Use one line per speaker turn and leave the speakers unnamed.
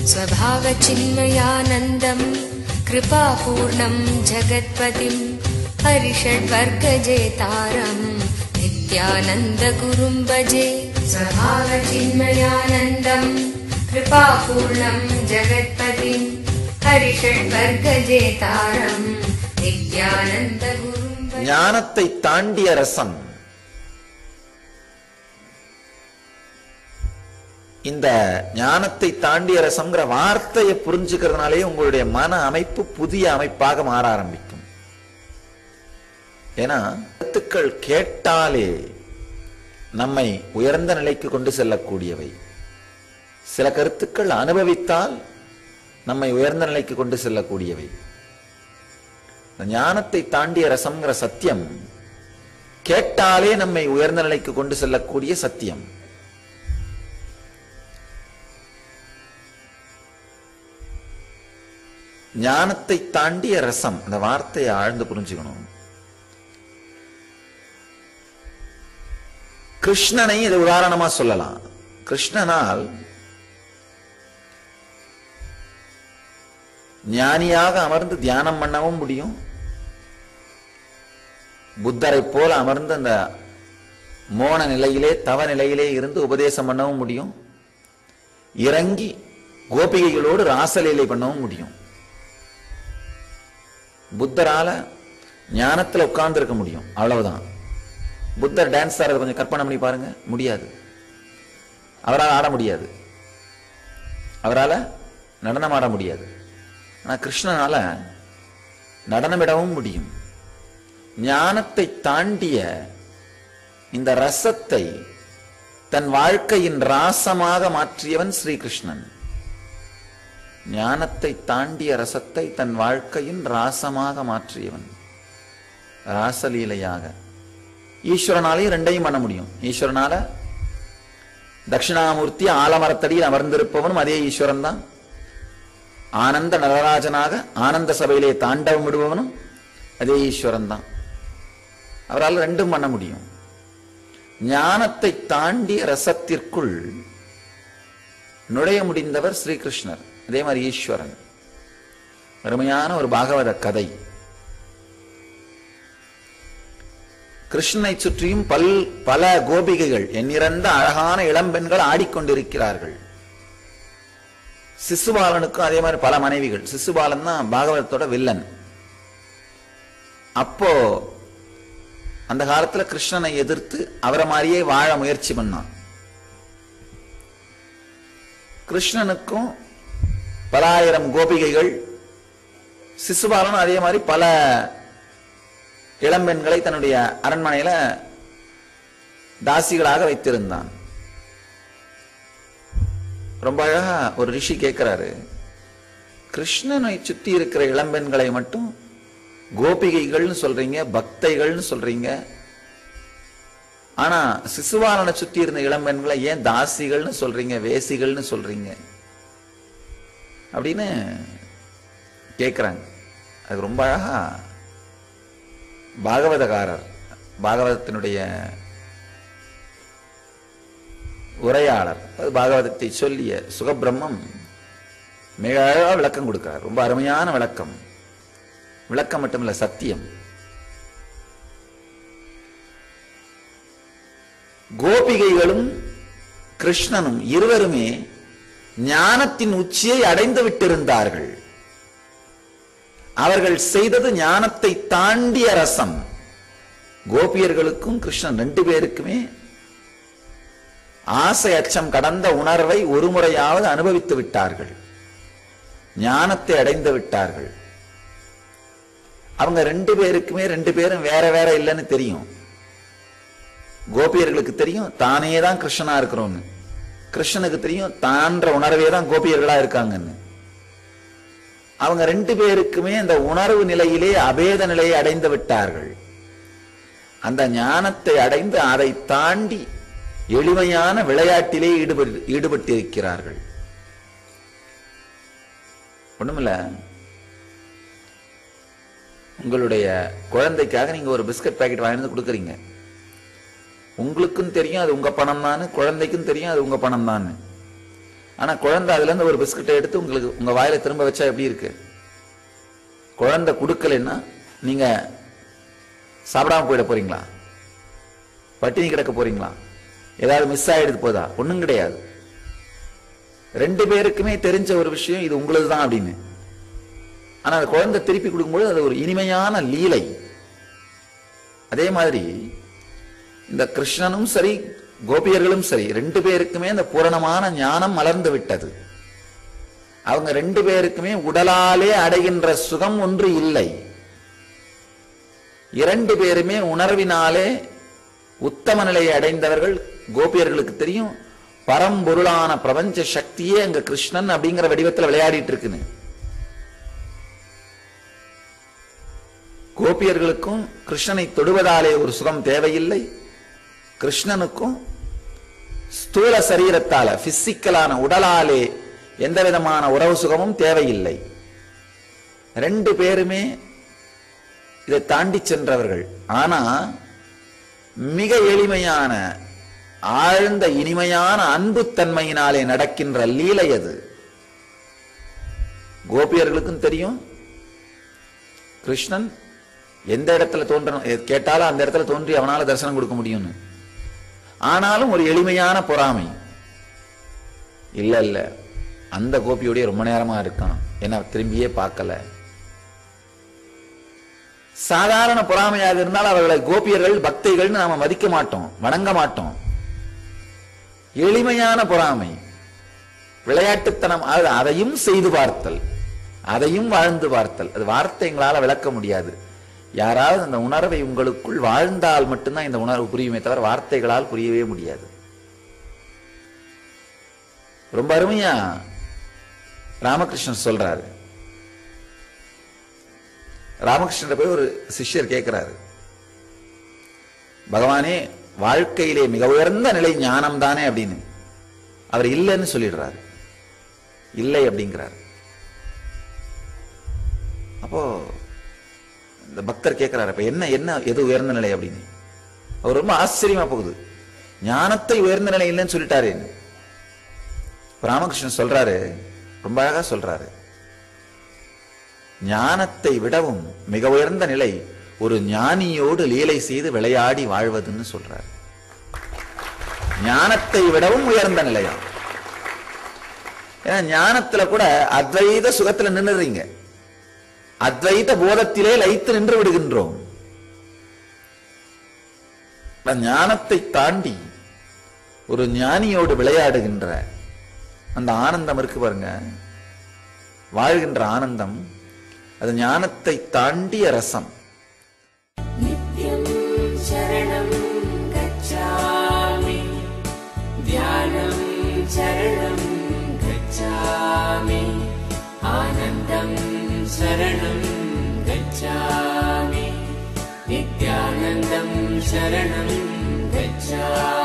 स्वभावचिन्मयानन्दम् कृपापूर्णम् जगत्पतिम् हरिषड्वर्गजेतारम् नित्यानन्दगुरुम् भजे स्वभावचिन्मयानन्दम् कृपापूर्णम् जगत्पतिम् हरिषड्वर्गजेतारम् नित्यानन्दगुरुम् भजे
ஞானத்தை தாண்டிய ரசம் இந்த ஞானத்தை தாண்டிய ரசம்ங்கிற வார்த்தையை புரிஞ்சுக்கிறதுனாலே உங்களுடைய மன அமைப்பு புதிய அமைப்பாக மாற ஆரம்பிக்கும் ஏன்னா கருத்துக்கள் கேட்டாலே நம்மை உயர்ந்த நிலைக்கு கொண்டு செல்லக்கூடியவை சில கருத்துக்கள் அனுபவித்தால் நம்மை உயர்ந்த நிலைக்கு கொண்டு செல்லக்கூடியவை இந்த ஞானத்தை தாண்டிய ரசம்ங்கிற சத்தியம் கேட்டாலே நம்மை உயர்ந்த நிலைக்கு கொண்டு செல்லக்கூடிய சத்தியம் ஞானத்தை தாண்டிய ரசம் அந்த வார்த்தையை ஆழ்ந்து புரிஞ்சுக்கணும் கிருஷ்ணனை இதை உதாரணமா சொல்லலாம் கிருஷ்ணனால் ஞானியாக அமர்ந்து தியானம் பண்ணவும் முடியும் புத்தரை போல அமர்ந்து அந்த மோன நிலையிலே தவ நிலையிலே இருந்து உபதேசம் பண்ணவும் முடியும் இறங்கி கோபிகைகளோடு ராசலீலை பண்ணவும் முடியும் புத்தரால ஞானத்துல உட்கார்ந்து இருக்க முடியும் அவ்வளவுதான் புத்தர் டான்ஸ் ஆடுறத கொஞ்சம் கற்பனை பண்ணி பாருங்க முடியாது அவரால் ஆட முடியாது அவரால் நடனம் ஆட முடியாது ஆனா கிருஷ்ணனால நடனமிடவும் முடியும் ஞானத்தை தாண்டிய இந்த ரசத்தை தன் வாழ்க்கையின் ராசமாக மாற்றியவன் ஸ்ரீகிருஷ்ணன் ஞானத்தை தாண்டிய ரசத்தை தன் வாழ்க்கையின் ராசமாக மாற்றியவன் ராசலீலையாக ஈஸ்வரனாலையும் ரெண்டையும் பண்ண முடியும் ஈஸ்வரனால தட்சிணாமூர்த்தி ஆலமரத்தடியில் அமர்ந்திருப்பவனும் அதே ஈஸ்வரன் தான் ஆனந்த நடராஜனாக ஆனந்த சபையிலே தாண்டவம் விடுபவனும் அதே ஈஸ்வரன் தான் அவரால் ரெண்டும் பண்ண முடியும் ஞானத்தை தாண்டிய ரசத்திற்குள் நுழைய முடிந்தவர் ஸ்ரீகிருஷ்ணர் அதே மாதிரி ஈஸ்வரன் அருமையான ஒரு பாகவத கதை கிருஷ்ணனை சுற்றியும் பல் பல கோபிகைகள் எண்ணிறந்த அழகான இளம்பெண்கள் ஆடிக்கொண்டிருக்கிறார்கள் சிசுபாலனுக்கும் அதே மாதிரி பல மனைவிகள் சிசுபாலன் தான் பாகவதத்தோட வில்லன் அப்போ அந்த காலத்துல கிருஷ்ணனை எதிர்த்து அவரை மாதிரியே வாழ முயற்சி பண்ணான் கிருஷ்ணனுக்கும் பல ஆயிரம் கோபிகைகள் சிசுபாலனும் அதே மாதிரி பல இளம்பெண்களை தன்னுடைய அரண்மனையில தாசிகளாக வைத்திருந்தான் ரொம்ப அழகா ஒரு ரிஷி கேட்கிறாரு கிருஷ்ணனை சுத்தி இருக்கிற இளம்பெண்களை மட்டும் கோபிகைகள்னு சொல்றீங்க பக்தைகள்னு சொல்றீங்க ஆனா சிசுபாலனை சுத்தி இருந்த இளம்பெண்களை ஏன் தாசிகள்னு சொல்றீங்க வேசிகள்னு சொல்றீங்க அப்படின்னு கேட்கிறாங்க அது ரொம்ப அழகா பாகவதகாரர் பாகவதத்தினுடைய உரையாளர் அது பாகவதத்தை சொல்லிய சுகபிரம்மம் மிக அழகா விளக்கம் கொடுக்கிறார் ரொம்ப அருமையான விளக்கம் விளக்கம் மட்டுமில்ல சத்தியம் கோபிகைகளும் கிருஷ்ணனும் இருவருமே ஞானத்தின் உச்சியை அடைந்து விட்டிருந்தார்கள் அவர்கள் செய்தது ஞானத்தை தாண்டிய ரசம் கோபியர்களுக்கும் கிருஷ்ணன் ரெண்டு பேருக்குமே ஆசை அச்சம் கடந்த உணர்வை ஒரு முறையாவது அனுபவித்து விட்டார்கள் ஞானத்தை அடைந்து விட்டார்கள் அவங்க ரெண்டு பேருக்குமே ரெண்டு பேரும் வேற வேற இல்லைன்னு தெரியும் கோபியர்களுக்கு தெரியும் தானே தான் கிருஷ்ணனா இருக்கிறோம்னு கிருஷ்ணனுக்கு தெரியும் தான்ற உணர்வே தான் கோபியர்களா இருக்காங்கன்னு அவங்க ரெண்டு பேருக்குமே அந்த உணர்வு நிலையிலே அபேத நிலையை அடைந்து விட்டார்கள் அந்த ஞானத்தை அடைந்து அதை தாண்டி எளிமையான விளையாட்டிலே ஈடுபட்டு ஈடுபட்டிருக்கிறார்கள் ஒண்ணுமில்ல உங்களுடைய குழந்தைக்காக நீங்க ஒரு பிஸ்கட் பாக்கெட் வாங்கி வந்து கொடுக்குறீங்க உங்களுக்கும் தெரியும் அது உங்க பணம் தான் குழந்தைக்கும் தெரியும் அது உங்க பணம் தான் ஆனா குழந்தை அதுல இருந்து ஒரு பிஸ்கட்டை எடுத்து உங்களுக்கு உங்க வாயில திரும்ப வச்சா எப்படி இருக்கு குழந்தை கொடுக்கலன்னா நீங்க சாப்பிடாம போயிட போறீங்களா பட்டினி கிடக்க போறீங்களா ஏதாவது மிஸ் ஆயிடுது போதா ஒண்ணும் கிடையாது ரெண்டு பேருக்குமே தெரிஞ்ச ஒரு விஷயம் இது உங்களது தான் அப்படின்னு ஆனா அந்த குழந்தை திருப்பி கொடுக்கும்போது அது ஒரு இனிமையான லீலை அதே மாதிரி இந்த கிருஷ்ணனும் சரி கோபியர்களும் சரி ரெண்டு பேருக்குமே இந்த பூரணமான ஞானம் மலர்ந்து விட்டது அவங்க ரெண்டு பேருக்குமே உடலாலே அடைகின்ற சுகம் ஒன்று இல்லை இரண்டு பேருமே உணர்வினாலே உத்தம நிலையை அடைந்தவர்கள் கோபியர்களுக்கு தெரியும் பரம்பொருளான பிரபஞ்ச சக்தியே அங்க கிருஷ்ணன் அப்படிங்கிற வடிவத்தில் விளையாடிட்டு இருக்குன்னு கோபியர்களுக்கும் கிருஷ்ணனை தொடுவதாலே ஒரு சுகம் தேவையில்லை கிருஷ்ணனுக்கும் ஸ்தூல சரீரத்தால பிசிக்கலான உடலாலே எந்த விதமான உறவு சுகமும் தேவையில்லை ரெண்டு பேருமே இதை தாண்டி சென்றவர்கள் ஆனா மிக எளிமையான ஆழ்ந்த இனிமையான அன்புத்தன்மையினாலே நடக்கின்ற லீலை அது கோபியர்களுக்கும் தெரியும் கிருஷ்ணன் எந்த இடத்துல தோன்றணும் எ- கேட்டாலும் அந்த இடத்துல தோன்றி அவனால தரிசனம் கொடுக்க முடியும்னு ஆனாலும் ஒரு எளிமையான பொறாமை இல்ல இல்ல அந்த கோபியோடய ரொம்ப நேரமா இருக்கான் என்ன திரும்பியே பார்க்கல சாதாரண பொறாமையாக இருந்தால் அவர்களை கோபியர்கள் பக்தைகள்னு நாம மதிக்க மாட்டோம் வணங்க மாட்டோம் எளிமையான பொறாமை விளையாட்டுத்தனம் அது அதையும் செய்து பார்த்தல் அதையும் வாழ்ந்து பார்த்தல் அது வார்த்தைங்களால விளக்க முடியாது யாராவது அந்த உணர்வை உங்களுக்குள் வாழ்ந்தால் மட்டும்தான் இந்த உணர்வு புரியுமே தவிர வார்த்தைகளால் புரியவே முடியாது ரொம்ப அருமையா ராமகிருஷ்ணன் சொல்றாரு ராமகிருஷ்ணன் போய் ஒரு சிஷ்யர் கேட்கிறாரு பகவானே வாழ்க்கையிலே மிக உயர்ந்த நிலை ஞானம் தானே அப்படின்னு அவர் இல்லைன்னு சொல்லிடுறாரு இல்லை அப்படிங்கிறார் அப்போ இந்த பக்தர் கேட்கிறாரு அப்ப என்ன என்ன எது உயர்ந்த நிலை அப்படின்னு அவர் ரொம்ப ஆச்சரியமா போகுது ஞானத்தை உயர்ந்த நிலை இல்லைன்னு சொல்லிட்டாரு இப்ப ராமகிருஷ்ணன் சொல்றாரு ரொம்ப அழகா சொல்றாரு ஞானத்தை விடவும் மிக உயர்ந்த நிலை ஒரு ஞானியோடு லீலை செய்து விளையாடி வாழ்வதுன்னு சொல்றார் ஞானத்தை விடவும் உயர்ந்த நிலையா ஏன்னா ஞானத்துல கூட அத்வைத சுகத்துல நின்னுறீங்க அத்வைத போதத்திலே லயித்து நின்று விடுகின்றோம் ஆனா ஞானத்தை தாண்டி ஒரு ஞானியோடு விளையாடுகின்ற அந்த ஆனந்தம் இருக்கு பாருங்க வாழ்கின்ற ஆனந்தம் அது ஞானத்தை தாண்டிய ரசம்
नित्यं शरणं गच्छामि ध्यानं शरणं गच्छामि आनन्दं शरणं गच्छामि नित्यानन्दं शरणं गच्छामि